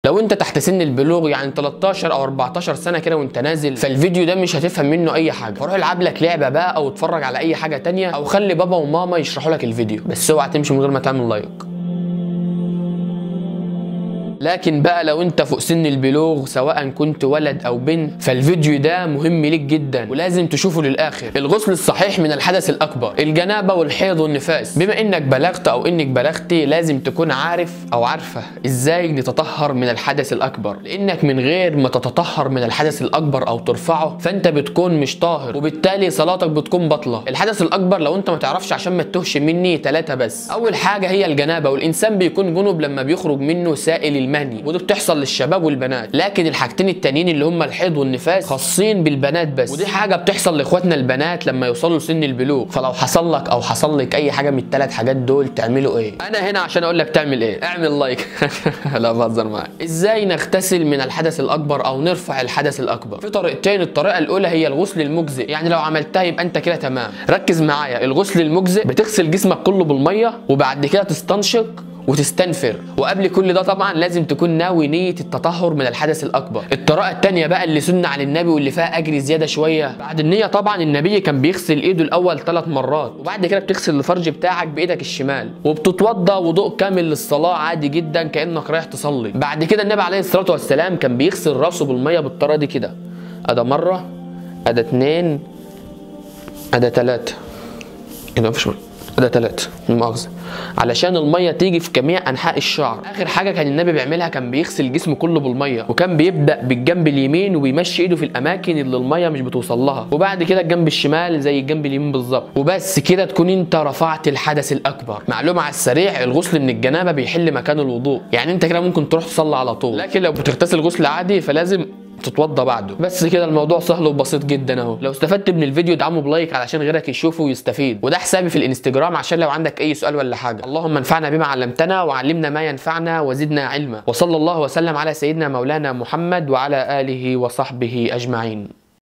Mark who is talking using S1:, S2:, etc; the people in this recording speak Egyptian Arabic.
S1: لو انت تحت سن البلوغ يعني 13 او 14 سنه كده وانت نازل فالفيديو ده مش هتفهم منه اي حاجه فروح العب لك لعبه بقى او اتفرج على اي حاجه تانية او خلي بابا وماما يشرحوا لك الفيديو بس اوعى تمشي من غير ما تعمل لايك لكن بقى لو انت فوق سن البلوغ سواء كنت ولد او بنت فالفيديو ده مهم ليك جدا ولازم تشوفه للاخر الغسل الصحيح من الحدث الاكبر الجنابه والحيض والنفاس بما انك بلغت او انك بلغتي لازم تكون عارف او عارفه ازاي نتطهر من الحدث الاكبر لانك من غير ما تتطهر من الحدث الاكبر او ترفعه فانت بتكون مش طاهر وبالتالي صلاتك بتكون بطله الحدث الاكبر لو انت ما تعرفش عشان ما تتوهش مني ثلاثه بس اول حاجه هي الجنابه والانسان بيكون جنب لما بيخرج منه سائل المني ودي بتحصل للشباب والبنات لكن الحاجتين التانيين اللي هم الحيض والنفاس خاصين بالبنات بس ودي حاجه بتحصل لاخواتنا البنات لما يوصلوا سن البلوغ فلو حصل لك او حصل لك اي حاجه من الثلاث حاجات دول تعملوا ايه انا هنا عشان اقول لك تعمل ايه اعمل لايك لا بهزر معاك ازاي نغتسل من الحدث الاكبر او نرفع الحدث الاكبر في طريقتين الطريقه الاولى هي الغسل المجزئ يعني لو عملتها يبقى انت كده تمام ركز معايا الغسل المجزئ بتغسل جسمك كله بالميه وبعد كده تستنشق وتستنفر وقبل كل ده طبعا لازم تكون ناوي نيه التطهر من الحدث الاكبر الطريقه الثانيه بقى اللي سنه عن النبي واللي فيها اجر زياده شويه بعد النيه طبعا النبي كان بيغسل ايده الاول ثلاث مرات وبعد كده بتغسل الفرج بتاعك بايدك الشمال وبتتوضى وضوء كامل للصلاه عادي جدا كانك رايح تصلي بعد كده النبي عليه الصلاه والسلام كان بيغسل راسه بالميه بالطريقه دي كده ادا مره ادا اتنين ادا تلاته كده مفيش ده ثلاثة مؤاخذة علشان المية تيجي في جميع أنحاء الشعر آخر حاجة كان النبي بيعملها كان بيغسل جسمه كله بالمية وكان بيبدأ بالجنب اليمين ويمشي إيده في الأماكن اللي المية مش بتوصل لها وبعد كده الجنب الشمال زي الجنب اليمين بالظبط وبس كده تكون أنت رفعت الحدث الأكبر معلومة على السريع الغسل من الجنابة بيحل مكان الوضوء يعني أنت كده ممكن تروح تصلي على طول لكن لو بتغتسل غسل عادي فلازم تتوضى بعده بس كده الموضوع سهل وبسيط جدا اهو لو استفدت من الفيديو ادعمه بلايك علشان غيرك يشوفه ويستفيد وده حسابي في الانستجرام عشان لو عندك اي سؤال ولا حاجه اللهم انفعنا بما علمتنا وعلمنا ما ينفعنا وزدنا علما وصلى الله وسلم على سيدنا مولانا محمد وعلى اله وصحبه اجمعين